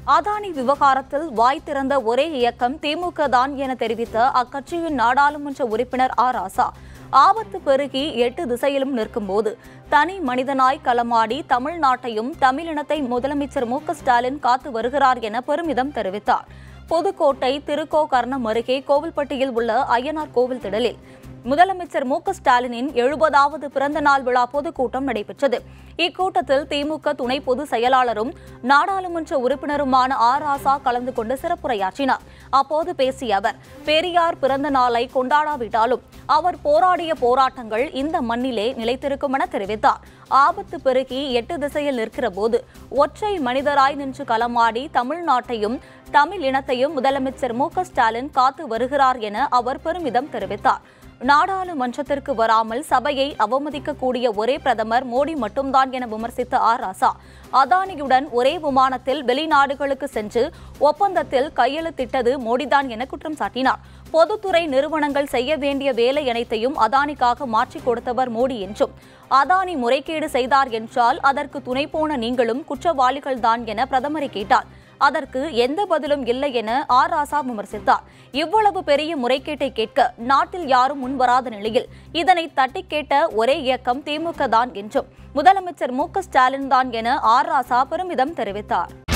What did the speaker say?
அதானி விவகாரத்தில் வாய் திறந்த ஒரே இயக்கம் திமுக தான் என தெரிவித்த அக்கட்சியின் நாடாளுமன்ற உறுப்பினர் ஆ ராசா ஆபத்து பெருகி எட்டு திசையிலும் நிற்கும்போது தனி மனிதனாய் களமாடி தமிழ்நாட்டையும் தமிழினத்தை முதலமைச்சர் மு க ஸ்டாலின் காத்து வருகிறார் என பெருமிதம் தெரிவித்தார் புதுக்கோட்டை திருக்கோகர்ணம் அருகே கோவில்பட்டியில் உள்ள ஐயனார் கோவில் திடலில் முதலமைச்சர் மு க ஸ்டாலினின் எழுபதாவது பிறந்த நாள் விழா பொதுக்கூட்டம் நடைபெற்றது இக்கூட்டத்தில் திமுக துணை பொதுச் செயலாளரும் நாடாளுமன்ற உறுப்பினருமான ஆர் ராசா கலந்து கொண்டு சிறப்புரையாற்றினார் அப்போது பேசிய அவர் பெரியார் பிறந்த நாளை கொண்டாடாவிட்டாலும் அவர் போராடிய போராட்டங்கள் இந்த மண்ணிலே நிலைத்திருக்கும் என தெரிவித்தார் ஆபத்து பெருகி எட்டு திசையில் நிற்கிற போது ஒற்றை மனிதராய் நின்று களமாடி தமிழ்நாட்டையும் தமிழ் இனத்தையும் முதலமைச்சர் மு க ஸ்டாலின் காத்து வருகிறார் என அவர் பெருமிதம் தெரிவித்தார் நாடாளுமன்றத்திற்கு வராமல் சபையை அவமதிக்கக்கூடிய ஒரே பிரதமர் மோடி மட்டும்தான் என விமர்சித்த ஆர் ராசா அதானியுடன் ஒரே விமானத்தில் வெளிநாடுகளுக்கு சென்று ஒப்பந்தத்தில் கையெழுத்திட்டது மோடிதான் என குற்றம் சாட்டினார் பொதுத்துறை நிறுவனங்கள் செய்ய வேண்டிய வேலை அனைத்தையும் அதானிக்காக மாற்றிக் கொடுத்தவர் மோடி என்றும் அதானி முறைகேடு செய்தார் என்றால் அதற்கு துணை போன நீங்களும் குற்றவாளிகள்தான் என பிரதமரை கேட்டார் அதற்கு எந்த பதிலும் இல்லை என ஆர் ராசா விமர்சித்தார் இவ்வளவு பெரிய முறைகேட்டை கேட்க நாட்டில் யாரும் முன்வராத நிலையில் இதனை தட்டி கேட்ட ஒரே இயக்கம் திமுக தான் என்றும் முதலமைச்சர் மு க ஸ்டாலின் தான் என ஆர் ராசா பெருமிதம் தெரிவித்தார்